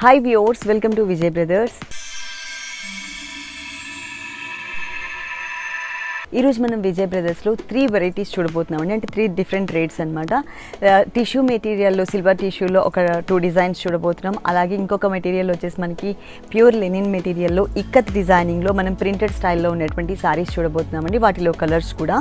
hi viewers welcome to Vijay Brothers ఈరోజు మనం విజయ్ బ్రదర్స్లో త్రీ వెరైటీస్ చూడబోతున్నామండి అంటే త్రీ డిఫరెంట్ రేట్స్ అనమాట టిష్యూ మెటీరియల్లో సిల్వర్ టిష్యూలో ఒక టూ డిజైన్స్ చూడబోతున్నాం అలాగే ఇంకొక మెటీరియల్ వచ్చేసి మనకి ప్యూర్ లెనిన్ మెటీరియల్లో ఇక్కత్ డిజైనింగ్లో మనం ప్రింటెడ్ స్టైల్లో ఉన్నటువంటి సారీస్ చూడబోతున్నామండి వాటిలో కలర్స్ కూడా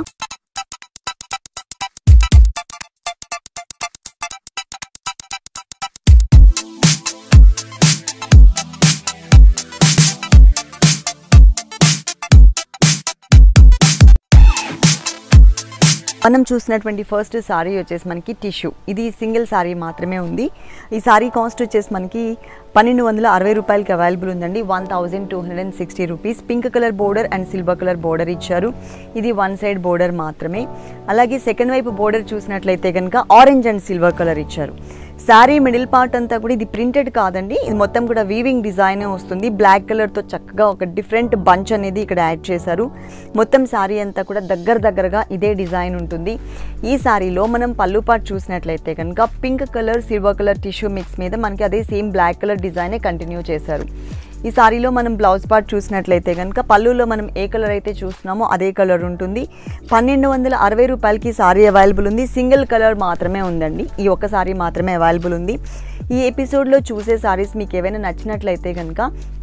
మనం చూసినటువంటి ఫస్ట్ సారీ వచ్చేసి మనకి టిష్యూ ఇది సింగిల్ సారీ మాత్రమే ఉంది ఈ సారీ కాస్ట్ వచ్చేసి మనకి పన్నెండు వందల అరవై రూపాయలకి అవైలబుల్ ఉందండి one thousand two hundred and sixty rupees pink colour border and silver colour border ఇచ్చారు ఇది వన్ సైడ్ బోర్డర్ మాత్రమే అలాగే సెకండ్ వైపు బోర్డర్ చూసినట్లయితే కనుక ఆరెంజ్ అండ్ సిల్వర్ కలర్ ఇచ్చారు శారీ మిడిల్ పార్ట్ అంతా కూడా ఇది ప్రింటెడ్ కాదండి ఇది మొత్తం కూడా వీవింగ్ డిజైన్ వస్తుంది బ్లాక్ కలర్తో చక్కగా ఒక డిఫరెంట్ బంచ్ అనేది ఇక్కడ యాడ్ చేశారు మొత్తం శారీ అంతా కూడా దగ్గర దగ్గరగా ఇదే డిజైన్ ఉంటుంది ఈ శారీలో మనం పళ్ళు పార్ట్ చూసినట్లయితే కనుక pink colour silver colour tissue mix మీద మనకి అదే సేమ్ బ్లాక్ కలర్ డిజైనే కంటిన్యూ చేశారు ఈ సారీలో మనం బ్లౌజ్ పార్ట్ చూసినట్లయితే కనుక పళ్ళులో మనం ఏ కలర్ అయితే చూస్తున్నామో అదే కలర్ ఉంటుంది పన్నెండు వందల అరవై రూపాయలకి సారీ అవైలబుల్ ఉంది సింగిల్ కలర్ మాత్రమే ఉందండి ఈ ఒక్క సారీ మాత్రమే అవైలబుల్ ఉంది ఈ ఎపిసోడ్లో చూసే సారీస్ మీకు ఏవైనా నచ్చినట్లయితే కనుక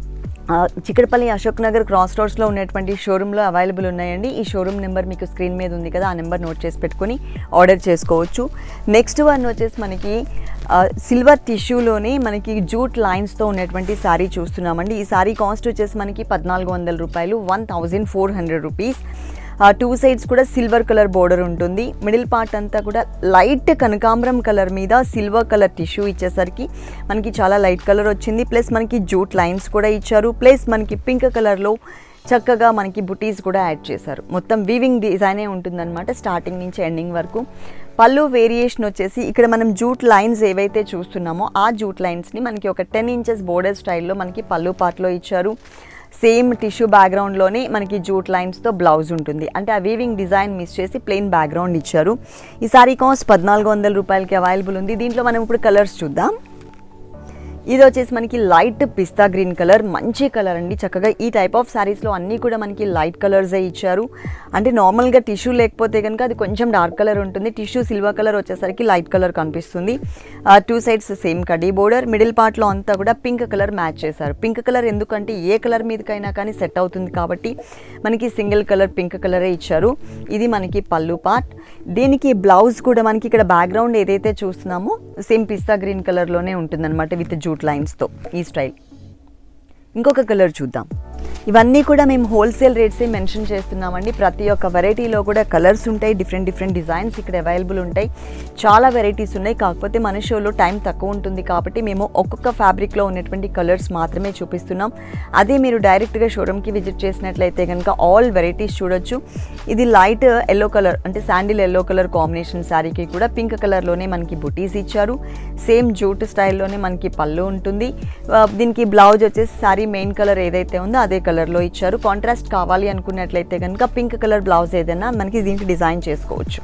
ఆ, చిక్కడపల్లి అశోక్ నగర్ క్రాస్ రోడ్స్లో ఉన్నటువంటి షోరూంలో అవైలబుల్ ఉన్నాయండి ఈ షోరూమ్ నెంబర్ మీకు స్క్రీన్ మీద ఉంది కదా ఆ నెంబర్ నోట్ చేసి పెట్టుకొని ఆర్డర్ చేసుకోవచ్చు నెక్స్ట్ వన్ వచ్చేసి మనకి ఆ, సిల్వర్ టిష్యూలోనే మనకి జూట్ లైన్స్తో ఉన్నటువంటి శారీ చూస్తున్నామండి ఈ శారీ కాస్ట్ వచ్చేసి మనకి పద్నాలుగు వందల రూపాయలు one thousand four hundred rupees ఆ టూ సైడ్స్ కూడా సిల్వర్ కలర్ బోర్డర్ ఉంటుంది మిడిల్ పార్ట్ అంతా కూడా లైట్ కనకాంబరం కలర్ మీద సిల్వర్ కలర్ టిష్యూ ఇచ్చేసరికి మనకి చాలా లైట్ కలర్ వచ్చింది ప్లస్ మనకి జూట్ లైన్స్ కూడా ఇచ్చారు ప్లస్ మనకి పింక్ కలర్లో చక్కగా మనకి బుటీస్ కూడా యాడ్ చేశారు మొత్తం వీవింగ్ డిజైనే ఉంటుందన్నమాట స్టార్టింగ్ నుంచి ఎండింగ్ వరకు పళ్ళు వేరియేషన్ వచ్చేసి ఇక్కడ మనం జూట్ లైన్స్ ఏవైతే చూస్తున్నామో ఆ జూట్ లైన్స్ని మనకి ఒక టెన్ ఇంచెస్ బోర్డర్ స్టైల్లో మనకి పళ్ళు పార్ట్లో ఇచ్చారు సేమ్ టిష్యూ బ్యాక్గ్రౌండ్లోనే మనకి జూట్ లైన్స్తో బ్లౌజ్ ఉంటుంది అంటే ఆ వీవింగ్ డిజైన్ మిస్ చేసి ప్లెయిన్ బ్యాక్గ్రౌండ్ ఇచ్చారు ఈ సారీ కాస్ట్ పద్నాలుగు వందల రూపాయలకి అవైలబుల్ ఉంది దీంట్లో మనం ఇప్పుడు కలర్స్ చూద్దాం ఇది వచ్చేసి మనకి లైట్ పిస్తా గ్రీన్ కలర్ మంచి కలర్ అండి చక్కగా ఈ టైప్ ఆఫ్ శారీస్లో అన్నీ కూడా మనకి లైట్ కలర్సే ఇచ్చారు అంటే నార్మల్గా టిష్యూ లేకపోతే కనుక అది కొంచెం డార్క్ కలర్ ఉంటుంది టిష్యూ సిల్వర్ కలర్ వచ్చేసరికి లైట్ కలర్ కనిపిస్తుంది టూ సైడ్స్ సేమ్ కడీ బోర్డర్ మిడిల్ పార్ట్లో అంతా కూడా పింక్ కలర్ మ్యాచ్ చేశారు పింక్ కలర్ ఎందుకంటే ఏ కలర్ మీదకైనా కానీ సెట్ అవుతుంది కాబట్టి మనకి సింగిల్ కలర్ పింక్ కలరే ఇచ్చారు ఇది మనకి పళ్ళు పార్ట్ దీనికి బ్లౌజ్ కూడా మనకి ఇక్కడ బ్యాక్గ్రౌండ్ ఏదైతే చూస్తున్నామో సేమ్ పిస్తా గ్రీన్ కలర్లోనే ఉంటుందన్నమాట విత్ జూట్ లైన్స్తో ఈ స్టైల్ ఇంకొక కలర్ చూద్దాం ఇవన్నీ కూడా మేము హోల్సేల్ రేట్సే మెన్షన్ చేస్తున్నామండి ప్రతి ఒక్క వెరైటీలో కూడా కలర్స్ ఉంటాయి డిఫరెంట్ డిఫరెంట్ డిజైన్స్ ఇక్కడ అవైలబుల్ ఉంటాయి చాలా వెరైటీస్ ఉన్నాయి కాకపోతే మన షోలో టైం తక్కువ ఉంటుంది కాబట్టి మేము ఒక్కొక్క ఫ్యాబ్రిక్లో ఉన్నటువంటి కలర్స్ మాత్రమే చూపిస్తున్నాం అదే మీరు డైరెక్ట్గా షోరూమ్కి విజిట్ చేసినట్లయితే కనుక ఆల్ వెరైటీస్ చూడొచ్చు ఇది లైట్ ఎల్లో కలర్ అంటే శాండిల్ ఎల్లో కలర్ కాంబినేషన్ శారీకి కూడా పింక్ కలర్లోనే మనకి బుటీస్ ఇచ్చారు సేమ్ జూట్ స్టైల్లోనే మనకి పళ్ళు ఉంటుంది ఆ, దీనికి బ్లౌజ్ వచ్చేసి శారీ మెయిన్ కలర్ ఏదైతే ఉందో అదే కలర్లో ఇచ్చారు కాంట్రాస్ట్ కావాలి అనుకున్నట్లయితే కనుక పింక్ కలర్ బ్లౌజ్ ఏదైనా మనకి దీనికి డిజైన్ చేసుకోవచ్చు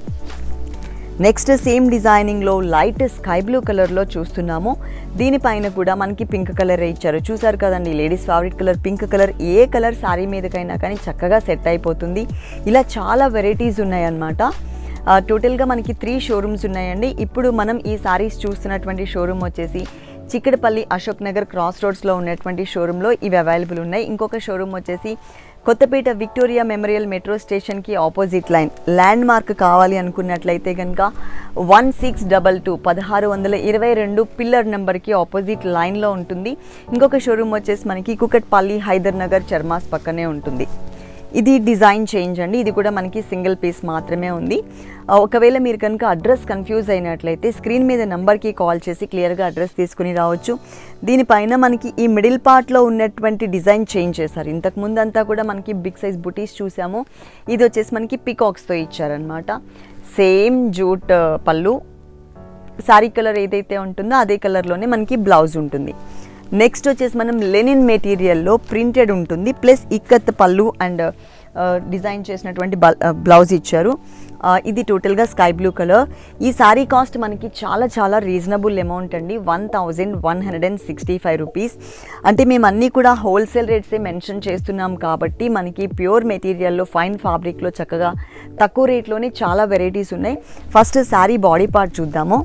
నెక్స్ట్ సేమ్ డిజైనింగ్లో లైట్ స్కై బ్లూ కలర్లో చూస్తున్నాము దీనిపైన కూడా మనకి పింక్ కలర్ ఇచ్చారు చూసారు కదండి ladies favourite colour pink colour ఏ కలర్ శారీ మీదకైనా కానీ చక్కగా సెట్ అయిపోతుంది ఇలా చాలా వెరైటీస్ ఉన్నాయన్నమాట ఆ, టోటల్గా మనకి త్రీ షోరూమ్స్ ఉన్నాయండి ఇప్పుడు మనం ఈ సారీస్ చూస్తున్నటువంటి షోరూమ్ వచ్చేసి చిక్కడపల్లి అశోక్ నగర్ క్రాస్ రోడ్స్లో ఉన్నటువంటి షోరూంలో ఇవి అవైలబుల్ ఉన్నాయి ఇంకొక షోరూమ్ వచ్చేసి కొత్తపేట విక్టోరియా మెమోరియల్ మెట్రో స్టేషన్కి ఆపోజిట్ లైన్ ల్యాండ్ మార్క్ కావాలి అనుకున్నట్లయితే కనుక వన్ సిక్స్ డబల్ టూ పదహారు వందల ఇరవై రెండు పిల్లర్ నెంబర్కి ఆపోజిట్ లైన్లో ఉంటుంది ఇంకొక షోరూమ్ వచ్చేసి మనకి కుకట్పల్లి హైదర్ నగర్ చర్మాస్ పక్కనే ఉంటుంది ఇది డిజైన్ చేంజ్ అండి ఇది కూడా మనకి సింగిల్ పీస్ మాత్రమే ఉంది ఆ, ఒకవేళ మీరు కనుక అడ్రస్ కన్ఫ్యూజ్ అయినట్లయితే స్క్రీన్ మీద నెంబర్కి కాల్ చేసి క్లియర్గా అడ్రస్ తీసుకుని రావచ్చు దీనిపైన మనకి ఈ మిడిల్ పార్ట్లో ఉన్నటువంటి డిజైన్ చేంజ్ చేశారు ఇంతకు ముందు అంతా కూడా మనకి బిగ్ సైజ్ బుటీస్ చూసాము ఇది వచ్చేసి మనకి పికాక్స్తో ఇచ్చారనమాట సేమ్ జూట్ ఆ, పళ్ళు శారీ కలర్ ఏదైతే ఉంటుందో అదే కలర్లోనే మనకి బ్లౌజ్ ఉంటుంది నెక్స్ట్ వచ్చేసి మనం లెనిన్ మెటీరియల్లో ప్రింటెడ్ ఉంటుంది ప్లస్ ఇక్కత్ పళ్ళు అండ్ డిజైన్ చేసినటువంటి బ్లౌజ్ ఇచ్చారు ఆ, ఇది టోటల్గా స్కై బ్లూ కలర్ ఈ సారీ కాస్ట్ మనకి చాలా చాలా రీజనబుల్ అమౌంట్ అండి one thousand one hundred and sixty five rupees అంటే మేము అన్నీ కూడా హోల్సేల్ రేట్సే మెన్షన్ చేస్తున్నాం కాబట్టి మనకి ప్యూర్ మెటీరియల్లో ఫైన్ ఫ్యాబ్రిక్లో చక్కగా తక్కువ రేట్లోనే చాలా వెరైటీస్ ఉన్నాయి ఫస్ట్ శారీ బాడీ పార్ట్ చూద్దాము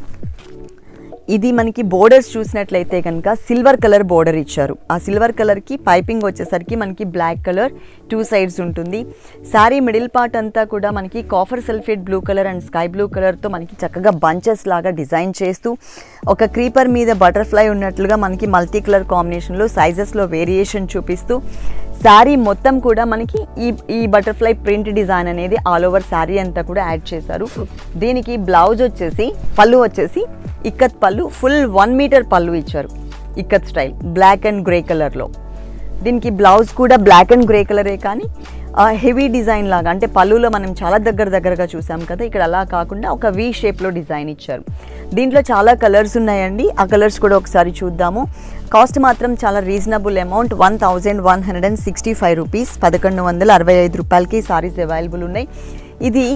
ఇది మనకి బోర్డర్స్ చూసినట్లయితే కనుక సిల్వర్ కలర్ బోర్డర్ ఇచ్చారు ఆ సిల్వర్ కలర్కి పైపింగ్ వచ్చేసరికి మనకి బ్లాక్ కలర్ టూ సైడ్స్ ఉంటుంది శారీ మిడిల్ పార్ట్ అంతా కూడా మనకి copper sulphate blue colour and sky blue కలర్తో మనకి చక్కగా బంచెస్ లాగా డిజైన్ చేస్తూ ఒక క్రీపర్ మీద బటర్ఫ్లై ఉన్నట్లుగా మనకి మల్టీ కలర్ కాంబినేషన్లో సైజెస్లో వేరియేషన్ చూపిస్తూ శారీ మొత్తం కూడా మనకి ఈ ఈ బటర్ఫ్లై ప్రింట్ డిజైన్ అనేది ఆల్ ఓవర్ శారీ అంతా కూడా యాడ్ చేశారు దీనికి బ్లౌజ్ వచ్చేసి పళ్ళు వచ్చేసి ఇక్కత్ పళ్ళు ఫుల్ వన్ మీటర్ పళ్ళు ఇచ్చారు ikat style black and grey కలర్లో దీనికి బ్లౌజ్ కూడా బ్లాక్ అండ్ గ్రే కలరే కానీ హెవీ డిజైన్ లాగా అంటే పళ్ళులో మనం చాలా దగ్గర దగ్గరగా చూసాం కదా ఇక్కడ అలా కాకుండా ఒక వి షేప్లో డిజైన్ ఇచ్చారు దీంట్లో చాలా కలర్స్ ఉన్నాయండి ఆ కలర్స్ కూడా ఒకసారి చూద్దాము కాస్ట్ మాత్రం చాలా reasonable amount one thousand one hundred and sixty five rupees పదకొండు వందల అరవై ఐదు రూపాయలకి సారీస్ అవైలబుల్ ఉన్నాయి ఇది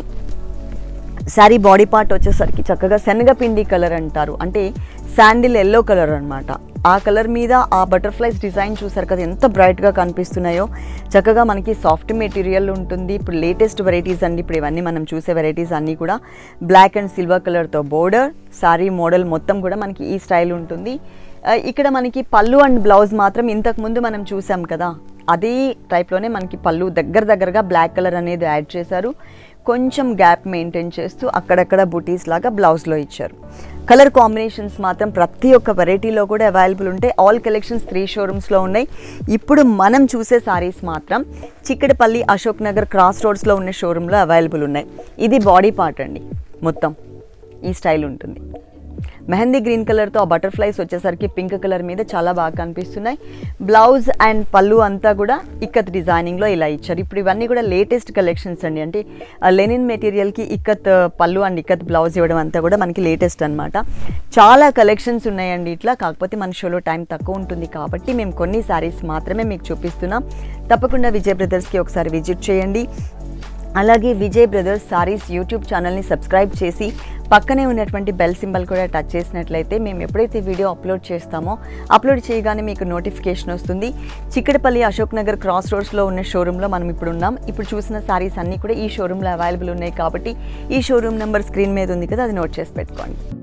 శారీ బాడీ పార్ట్ వచ్చేసరికి చక్కగా శనగపిండి కలర్ అంటారు అంటే శాండిల్ ఎల్లో కలర్ అన్నమాట ఆ కలర్ మీద ఆ బటర్ఫ్లైస్ డిజైన్ చూసారు కదా ఎంత బ్రైట్గా కనిపిస్తున్నాయో చక్కగా మనకి సాఫ్ట్ మెటీరియల్ ఉంటుంది ఇప్పుడు లేటెస్ట్ వెరైటీస్ అండి ఇప్పుడు ఇవన్నీ మనం చూసే వెరైటీస్ అన్నీ కూడా బ్లాక్ అండ్ సిల్వర్ కలర్తో బోర్డర్ శారీ మోడల్ మొత్తం కూడా మనకి ఈ స్టైల్ ఉంటుంది ఆ, ఇక్కడ మనకి పళ్ళు అండ్ బ్లౌజ్ మాత్రం ఇంతకు ముందు మనం చూసాం కదా అదే టైప్లోనే మనకి పళ్ళు దగ్గర దగ్గరగా బ్లాక్ కలర్ అనేది యాడ్ చేశారు కొంచెం గ్యాప్ మెయింటైన్ చేస్తూ అక్కడక్కడ బుటీస్ లాగా బ్లౌజ్లో ఇచ్చారు కలర్ కాంబినేషన్స్ మాత్రం ప్రతి ఒక్క వెరైటీలో కూడా అవైలబుల్ ఉంటాయి ఆల్ కలెక్షన్స్ త్రీ షోరూమ్స్లో ఉన్నాయి ఇప్పుడు మనం చూసే సారీస్ మాత్రం చిక్కడపల్లి అశోక్ నగర్ క్రాస్ రోడ్స్లో ఉన్న షోరూంలో అవైలబుల్ ఉన్నాయి ఇది బాడీ పార్ట్ అండి మొత్తం ఈ స్టైల్ ఉంటుంది మెహందీ గ్రీన్ కలర్తో ఆ బటర్ఫ్లైస్ వచ్చేసరికి పింక్ కలర్ మీద చాలా బాగా కనిపిస్తున్నాయి బ్లౌజ్ అండ్ పళ్ళు అంతా కూడా ఇక్కత్ డిజైనింగ్లో ఇలా ఇచ్చారు ఇప్పుడు ఇవన్నీ కూడా లేటెస్ట్ కలెక్షన్స్ అండి అంటే లెనిన్ మెటీరియల్కి ఇక్కత్ పళ్ళు అండ్ ఇక్కత్ బ్లౌజ్ ఇవ్వడం అంతా కూడా మనకి లేటెస్ట్ అన్నమాట చాలా కలెక్షన్స్ ఉన్నాయండి ఇట్లా కాకపోతే మన షోలో టైం తక్కువ ఉంటుంది కాబట్టి మేము కొన్ని శారీస్ మాత్రమే మీకు చూపిస్తున్నాం తప్పకుండా విజయ్ బ్రదర్స్కి ఒకసారి విజిట్ చేయండి అలాగే విజయ్ బ్రదర్స్ సారీస్ యూట్యూబ్ ఛానల్ని సబ్స్క్రైబ్ చేసి పక్కనే ఉన్నటువంటి బెల్ సింబల్ కూడా టచ్ చేసినట్లయితే మేము ఎప్పుడైతే వీడియో అప్లోడ్ చేస్తామో అప్లోడ్ చేయగానే మీకు నోటిఫికేషన్ వస్తుంది చిక్కడపల్లి అశోక్ నగర్ క్రాస్ రోడ్స్లో ఉన్న షోరూంలో మనం ఇప్పుడు ఉన్నాం ఇప్పుడు చూసిన సారీస్ అన్నీ కూడా ఈ షోరూంలో అవైలబుల్ ఉన్నాయి కాబట్టి ఈ షోరూమ్ నెంబర్ స్క్రీన్ మీద ఉంది కదా అది నోట్ చేసి పెట్టుకోండి